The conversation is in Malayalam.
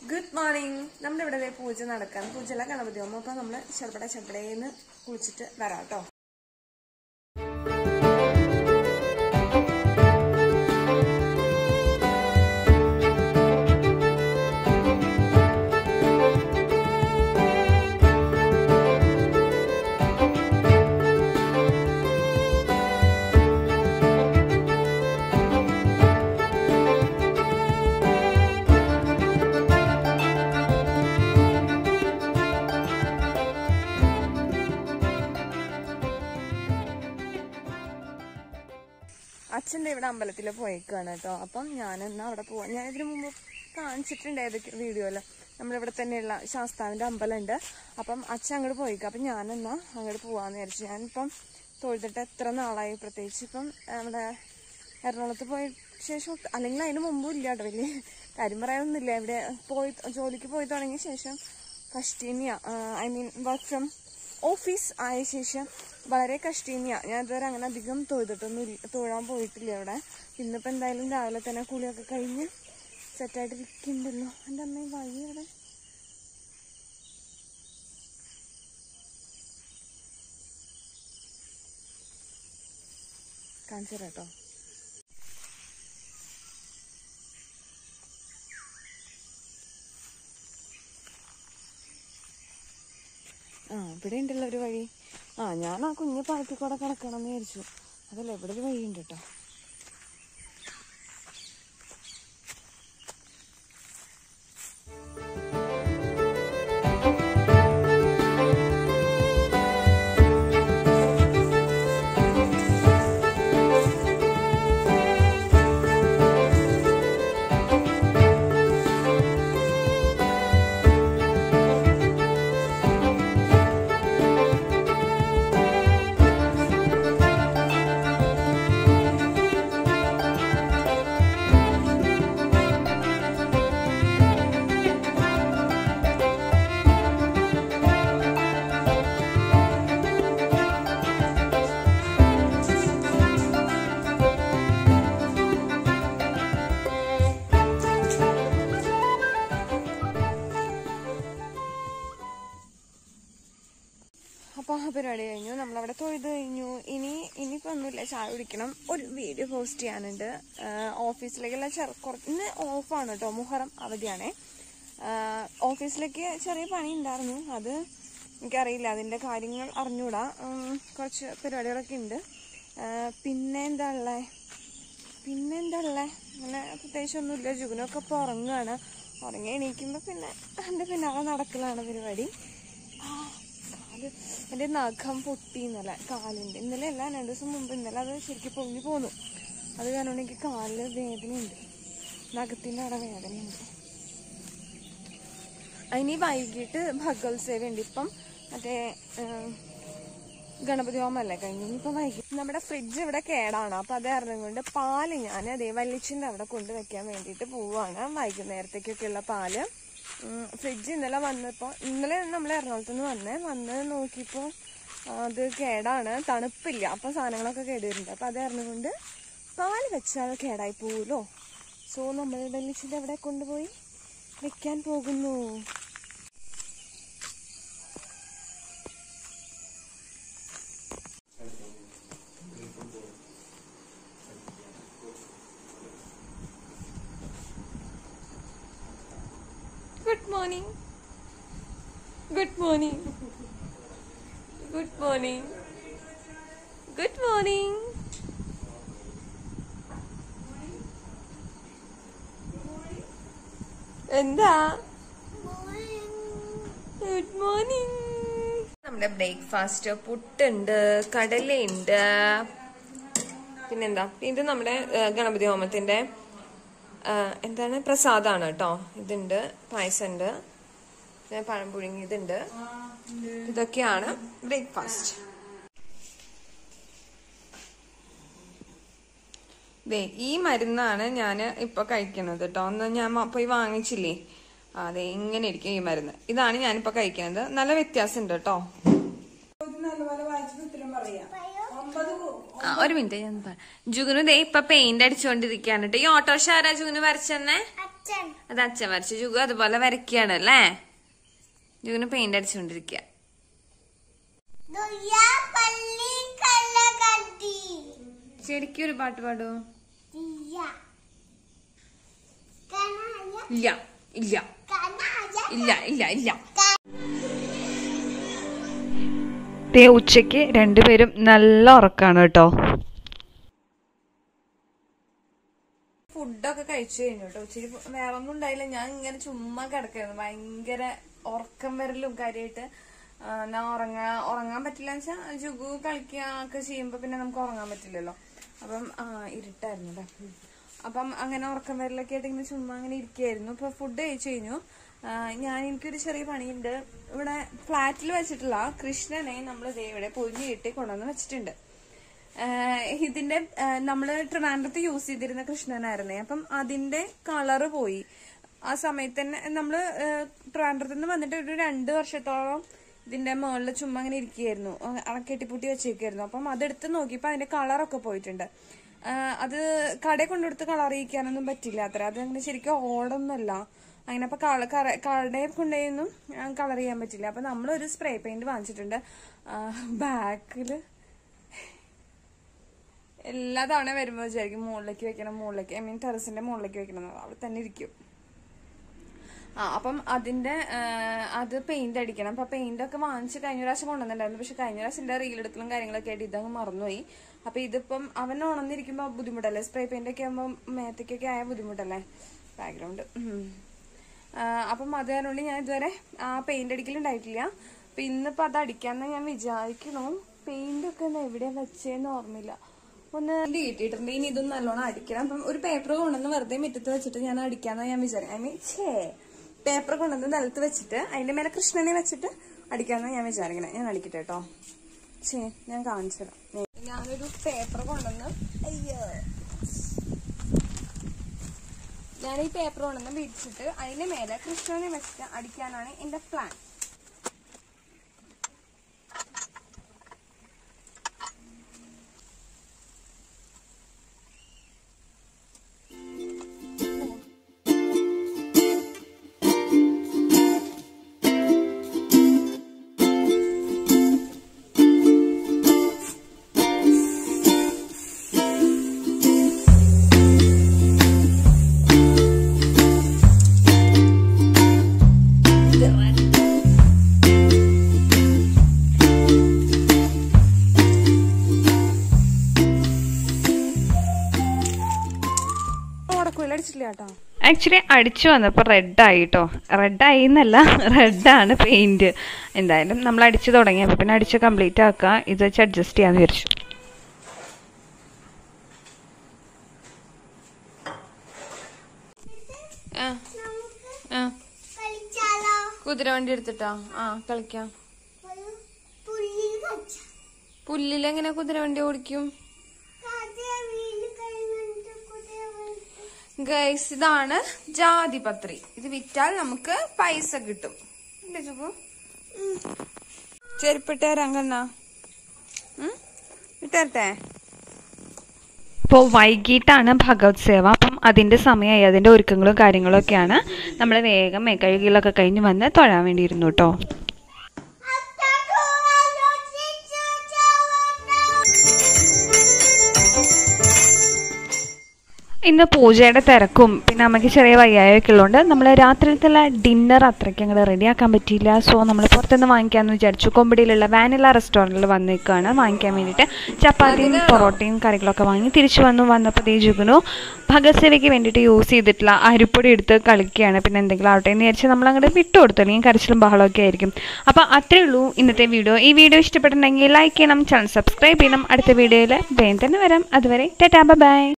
ഗുഡ് മോർണിംഗ് നമ്മുടെ ഇവിടെ ദേ പൂജ നടക്കാൻ പൂജല ഗണപതി ഹോമം അപ്പൊ നമ്മള് ചെറുപട ചെറുപടേന്ന് കുളിച്ചിട്ട് വരാം കേട്ടോ അച്ഛൻ്റെ ഇവിടെ അമ്പലത്തിൽ പോയേക്കാണ് കേട്ടോ അപ്പം ഞാൻ എന്നാ അവിടെ പോവാം ഞാൻ ഇതിനു മുമ്പ് കാണിച്ചിട്ടുണ്ട് ഏതൊക്കെ വീഡിയോയില് നമ്മളിവിടെ തന്നെയുള്ള ശാസ്താവിൻ്റെ അമ്പലമുണ്ട് അപ്പം അച്ഛൻ അങ്ങോട്ട് പോയിക്കുക അപ്പം ഞാൻ എന്നാ അങ്ങോട്ട് പോവാന്ന് വിചാരിച്ചു ഞാനിപ്പം തൊഴുതിട്ട് എത്ര നാളായി പ്രത്യേകിച്ച് ഇപ്പം നമ്മുടെ എറണാകുളത്ത് പോയ ശേഷം ഒട്ട്- അല്ലെങ്കിൽ അതിന് മുമ്പും ഇല്ല കേട്ടോ വലിയ കാര്യം പറയാനൊന്നുമില്ല ഇവിടെ പോയി ജോലിക്ക് പോയി തുടങ്ങിയ ശേഷം കഷ്ടീനിയ I mean work from office ആയ ശേഷം വളരെ കഷ്ടീനിയ ഞാൻ ഇതുവരെ അങ്ങനെ അധികം തൊഴുതിട്ടൊന്നും ഇല്ല തൊഴാൻ പോയിട്ടില്ല അവിടെ ഇന്നിപ്പോൾ എന്തായാലും രാവിലെ തന്നെ കുളിയൊക്കെ കഴിഞ്ഞ് സെറ്റായിട്ട് ഇരിക്കുന്നുണ്ടല്ലോ എൻ്റെ അമ്മ ഈ വഴി അവിടെ കാണിച്ചു തരാം കേട്ടോ ആ ഇവിടെ ഉണ്ടല്ലോ ഒരു വഴി ആ ഞാൻ ആ കുഞ്ഞു പാലത്തിൽ കൂടെ കിടക്കണം എന്ന് വിചാരിച്ചു അതല്ല ഇവിടെ ഒരു വഴിയുണ്ട് കേട്ടോ അപ്പോൾ ആ പരിപാടി കഴിഞ്ഞു നമ്മളവിടെ തൊഴുത് കഴിഞ്ഞു ഇനി ഇനിയിപ്പോൾ ഒന്നുമില്ല ചായ കുടിക്കണം ഒരു വീഡിയോ പോസ്റ്റ് ചെയ്യാനുണ്ട് ആഹ് ഓഫീസിലേക്കുള്ള ചെറു കുറച്ച് ഇന്ന് ഓഫാണ് കേട്ടോ മുഹറം അവധിയാണേ ആഹ് ഓഫീസിലേക്ക് ചെറിയ പണി ഉണ്ടായിരുന്നു അത് എനിക്കറിയില്ല അതിൻ്റെ കാര്യങ്ങൾ അറിഞ്ഞൂടാ ഉം, കുറച്ച് പരിപാടികളൊക്കെ ഉണ്ട് ആഹ് പിന്നെ എന്താ ഉള്ളത് പിന്നെ എന്താ ഉള്ളേ അങ്ങനെ പ്രത്യേകിച്ച് ഒന്നുമില്ല ജുഗനൊക്കെ ഇപ്പോൾ ഉറങ്ങുകയാണ് ഉറങ്ങി എണീക്കുമ്പോൾ പിന്നെ എൻ്റെ പിന്നാലെ നടക്കലാണ് പരിപാടി ആ, കാല് എൻ്റെ നഖം പൊട്ടി ഇന്നലെ കാലിൻ്റെ ഇന്നലെ അല്ല രണ്ട് ദിവസം മുമ്പ് ഇന്നലെ അത് ശരിക്കും പൊങ്ങി പോന്നു അത് കാരണം എനിക്ക് കാലിൽ വേദനയുണ്ട് നഖത്തിൻ്റെ അവിടെ വേദനയുണ്ട് അതിന് വൈകിട്ട് ഭഗവത്സേവയുണ്ട് ഇപ്പം മറ്റേ ഏം, ഗണപതി ഹോമല്ലേ കഴിഞ്ഞു ഇനിയിപ്പോൾ വൈകിട്ട് നമ്മുടെ ഫ്രിഡ്ജ് ഇവിടെ കേടാണ് അപ്പം അത് കാരണം കൊണ്ട് പാല് ഞാൻ അതേ വല്ലിച്ചിൻ്റെ അവിടെ കൊണ്ട് വെക്കാൻ വേണ്ടിയിട്ട് പോവാണ് വൈകുന്നേരത്തേക്കൊക്കെയുള്ള പാല് ഉം, ഫ്രിഡ്ജ് ഇന്നലെ വന്നപ്പോൾ ഇന്നലെ നമ്മൾ എറണാകുളത്ത് നിന്ന് വന്നേ വന്ന് നോക്കിയപ്പോൾ അത് കേടാണ് തണുപ്പില്ല അപ്പം സാധനങ്ങളൊക്കെ കേടുവരുന്നുണ്ട് അപ്പം അത് കാരണം കൊണ്ട് പാല് വെച്ചാൽ കേടായി പോവുമല്ലോ സോ നമ്മൾ വല്ലിച്ചിൻ്റെ അവിടെ കൊണ്ടുപോയി വെക്കാൻ പോകുന്നു Good morning. Good morning. Good morning. Good morning. എന്താ ഗുഡ് മോർണിംഗ് നമ്മുടെ ബ്രേക്ക്ഫാസ്റ്റ് പുട്ടുണ്ട് കടലയുണ്ട് പിന്നെന്താ ഇത് നമ്മുടെ ഏഹ്, ഗണപതി ഹോമത്തിന്റെ ഏഹ്, എന്താണ് പ്രസാദാണ് കേട്ടോ ഇതുണ്ട് പായസമുണ്ട് പിന്നെ പഴം പുഴുങ്ങിയതുണ്ട് ഇതൊക്കെയാണ് ബ്രേക്ക്ഫാസ്റ്റ് ദേ ഈ മരുന്നാണ് ഞാൻ ഇപ്പൊ കഴിക്കുന്നത് കേട്ടോ ഒന്ന് ഞാൻ മ- പോയി വാങ്ങിച്ചില്ലേ ആ, അതെ ഇങ്ങനെ ഇരിക്കും ഈ മരുന്ന് ഇതാണ് ഞാനിപ്പോ കഴിക്കുന്നത് നല്ല വ്യത്യാസം ഉണ്ട് കേട്ടോ ആ, ഒരു മിനിറ്റ് ഞാൻ പറ- ജുഗുനു ദേ ഇപ്പൊ പെയിന്റ് അടിച്ചോണ്ടിരിക്കാണ് കേട്ടോ ഈ ഓട്ടോഷ ആരാ ജുഗുന് വരച്ചെന്നെ അച്ഛൻ അത് അച്ഛൻ വരച്ചു ജുഗു അതുപോലെ വരയ്ക്കുകയാണ് അല്ലേ ജുഗിന് പെയിന്റ് അടിച്ചുകൊണ്ടിരിക്കുക ദുയ്യ പള്ളി കള്ളകട്ടി ശരിക്കും ഒരു പാട്ട് പാടൂ ദിയ കനായ ഇല്ല ഇല്ല കനായ ഇല്ല ഇല്ല ഇല്ല ദേ ഉച്ചയ്ക്ക് രണ്ടുപേരും നല്ല ഉറക്കാണ് കേട്ടോ ഫുഡൊക്കെ കഴിച്ചു കഴിഞ്ഞു കേട്ടോ ഉച്ചയ്ക്ക് വേറെ ഒന്നും ഉണ്ടായില്ല ഞാൻ ഇങ്ങനെ ചുമ്മാ കിടക്കായിരുന്നു ഭയങ്കര ഉറക്കം വരലും കാര്യമായിട്ട് ആ, ഞാൻ ഉറങ്ങാ ഉറങ്ങാൻ പറ്റില്ല വെച്ചാൽ ജുഗു കളിക്കുക ഒക്കെ ചെയ്യുമ്പോ പിന്നെ നമുക്ക് ഉറങ്ങാൻ പറ്റില്ലല്ലോ അപ്പം ആ ഇരുട്ടായിരുന്നു കേട്ടോ ഉം. അപ്പം അങ്ങനെ ഉറക്കം വരലൊക്കെ ആയിട്ട് ഇങ്ങനെ ചുമ്മാ അങ്ങനെ ഇരിക്കുകയായിരുന്നു ഇപ്പൊ ഫുഡ് കഴിച്ചു കഴിഞ്ഞു ആ, ഞാൻ എനിക്കൊരു ചെറിയ പണിയുണ്ട് ഇവിടെ ഫ്ലാറ്റിൽ വെച്ചിട്ടുള്ള കൃഷ്ണനെ നമ്മൾ ദേ ഇവിടെ പൊതിഞ്ഞ് കെട്ടി കൊണ്ടുവന്ന് വെച്ചിട്ടുണ്ട് ആഹ് ഇതിന്റെ ആഹ് നമ്മള് ട്രിവാൻഡ്രത്ത് യൂസ് ചെയ്തിരുന്ന കൃഷ്ണനായിരുന്നേ അപ്പം അതിന്റെ കളറ് പോയി ആ സമയത്ത് തന്നെ നമ്മള് ആഹ് ട്രിവാൻഡ്രത്ത് നിന്ന് വന്നിട്ട് ഒരു രണ്ട് വർഷത്തോളം ഇതിന്റെ മുകളിൽ ചുമ്മാ അങ്ങനെ ഇരിക്കുകയായിരുന്നു ആഹ് കെട്ടിപ്പൂട്ടി വെച്ചേക്കായിരുന്നു അപ്പം അതെടുത്ത് നോക്കിയപ്പോ അതിന്റെ കളറൊക്കെ പോയിട്ടുണ്ട് ആഹ് അത് കടയിൽ കൊണ്ടുകൊടുത്ത് കളർ ചെയ്യിക്കാനൊന്നും പറ്റില്ല അത്ര അത് അങ്ങനെ ശരിക്കും ഓടൊന്നുമല്ല അങ്ങനെ അപ്പൊ കള കടയിൽ കൊണ്ടുപോയൊന്നും കളർ ചെയ്യാൻ പറ്റില്ല അപ്പൊ നമ്മളൊരു സ്പ്രേ പെയിന്റ് വാങ്ങിച്ചിട്ടുണ്ട് ബാക്കില് എല്ലാ തവണ വരുമ്പോ വിചാരിക്കും മുകളിലേക്ക് വെക്കണം മുകളിലേക്ക് ഐ മീൻ ടെറസിന്റെ മുകളിലേക്ക് വെക്കണം എന്ന്. അവിടെ തന്നെ ഇരിക്കും ആ അപ്പം അതിന്റെ ആ, അത് പെയിന്റ് അടിക്കണം അപ്പൊ പെയിന്റ് ഒക്കെ വാങ്ങിച്ച് കഴിഞ്ഞ പ്രാവശ്യം കൊണ്ടുവന്നിട്ടുണ്ടായിരുന്നു പക്ഷെ കഴിഞ്ഞ പ്രാവശ്യം എന്റെ റീൽ എടുക്കലും കാര്യങ്ങളൊക്കെ ആയിട്ട് ഇതങ്ങ് മറന്നുപോയി അപ്പൊ ഇതിപ്പം അവൻ ഉണർന്നിരിക്കുമ്പോ ബുദ്ധിമുട്ടല്ലേ സ്പ്രേ പെയിന്റ് ഒക്കെ ആകുമ്പോൾ മേത്തേക്കൊക്കെ ആയ ബുദ്ധിമുട്ടല്ലേ ബാക്ക്ഗ്രൗണ്ട് അപ്പം അത് കാരണം ഞാൻ ഇതുവരെ ആ പെയിന്റ് അടിക്കലുണ്ടായിട്ടില്ല അപ്പൊ ഇന്നിപ്പോ അത് അടിക്കാന്ന് ഞാൻ വിചാരിക്കണു പെയിന്റ് ഒക്കെ ഒന്ന് എവിടെയാ വെച്ചേന്ന് ഓർമ്മയില്ല ഒന്ന് കിട്ടിയിട്ടുണ്ട് ഇനി ഇതൊന്നും നല്ലോണം അടിക്കണം അപ്പം ഒരു പേപ്പർ കൊണ്ടുവന്ന് വെറുതെ മുറ്റത്ത് വെച്ചിട്ട് ഞാൻ അടിക്കാന്ന് ഞാൻ വിചാരിക്കും ഐ മീൻ ഛേ പേപ്പർ കൊണ്ടുവന്ന് നിലത്ത് വെച്ചിട്ട് അതിന്റെ മേലെ കൃഷ്ണനെ വെച്ചിട്ട് അടിക്കാന്ന് ഞാൻ വിചാരിക്കണേ ഞാൻ അടിക്കട്ടെ കേട്ടോ ഛേ ഞാൻ കാണിച്ചു തരാം ഞാനൊരു പേപ്പർ കൊണ്ടുവന്ന് അയ്യോ ഞാൻ ഈ പേപ്പർ കൊണ്ടുവന്ന് വിരിച്ചിട്ട് അതിന്റെ മേലെ കൃഷ്ണനെ വെച്ചിട്ട് അടിക്കാനാണ് എന്റെ പ്ലാൻ ഓടക്കുയിൽ അടിച്ചില്ല കേട്ടോ ആക്ച്വലി അടിച്ചു വന്നപ്പോൾ റെഡായി കേട്ടോ റെഡായി എന്നല്ല റെഡാണ് പെയിന്റ് എന്തായാലും നമ്മൾ അടിച്ചു തുടങ്ങിയപ്പോൾ പിന്നെ അടിച്ച് കംപ്ലീറ്റ് ആക്കുക ഇത് വെച്ച് അഡ്ജസ്റ്റ് ചെയ്യാന്ന് വിചാരിച്ചു ആ നമുക്ക് ആ കളിച്ചാലോ കുതിര വണ്ടി എടുത്തിട്ടോ ആ കളിക്കാം ഒരു പുള്ളി കളിച്ച പുല്ലിലെങ്ങനെ കുതിര വണ്ടി ഓടിക്കും അതേ വീട് കഴിഞ്ഞിട്ട് കുതിര വന്നു. ഗൈസ് ഇതാണ് ജാതിപത്രി ഇത് വിറ്റാൽ നമുക്ക് പൈസ കിട്ടും ഇല്ലേ ചുക്കു ചെരുപ്പിട്ട് തരാം കണ്ണാ ഉം? ഇട്ടരട്ടെ ഇപ്പോൾ വൈകിട്ടാണ് ഭഗവത് സേവ അപ്പം അതിൻ്റെ സമയമായി അതിൻ്റെ ഒരുക്കങ്ങളും കാര്യങ്ങളും ഒക്കെയാണ് നമ്മൾ വേഗം മേക്കഴുകിലൊക്കെ കഴിഞ്ഞ് വന്ന് തൊഴാൻ വേണ്ടിയിരുന്നു കേട്ടോ അത്താക്കോ ആലോചിച്ചു ഇന്ന് പൂജയുടെ തിരക്കും പിന്നെ അമ്മയ്ക്ക് ചെറിയ വയ്യായൊക്കെ ഉള്ളതുകൊണ്ട് നമ്മൾ രാത്രിയിലത്തുള്ള ഡിന്നർ അത്രയ്ക്ക് അങ്ങോട്ട് റെഡിയാക്കാൻ പറ്റിയില്ല സോ നമ്മൾ പുറത്തുനിന്ന് വാങ്ങിക്കാമെന്ന് വിചാരിച്ചു കൊമ്പടിയിലുള്ള വാനില റെസ്റ്റോറൻറ്റിൽ വന്നേക്കാണ് വാങ്ങിക്കാൻ വേണ്ടിയിട്ട് ചപ്പാത്തിയും പൊറോട്ടയും കറികളൊക്കെ വാങ്ങി തിരിച്ചു വന്നു വന്നപ്പോൾ ദേ ജുഗുനു ഭഗത് സേവയ്ക്ക് വേണ്ടിയിട്ട് യൂസ് ചെയ്തിട്ടുള്ള അരിപ്പൊടി എടുത്ത് കളിക്കുകയാണ് പിന്നെ എന്തെങ്കിലും ആവട്ടെ എന്ന് വിചാരിച്ച് നമ്മൾ അങ്ങോട്ട് വിട്ടു കൊടുത്തു അല്ലെങ്കിൽ കരച്ചിലും ബഹളമൊക്കെ ആയിരിക്കും അപ്പോൾ അത്രേ ഉള്ളൂ ഇന്നത്തെ വീഡിയോ ഈ വീഡിയോ ഇഷ്ടപ്പെട്ടിട്ടുണ്ടെങ്കിൽ ലൈക്ക് ചെയ്യണം ചാനൽ സബ്സ്ക്രൈബ് ചെയ്യണം അടുത്ത വീഡിയോയിൽ വേഗം തന്നെ വരാം അതുവരെ ടാറ്റാ ബൈ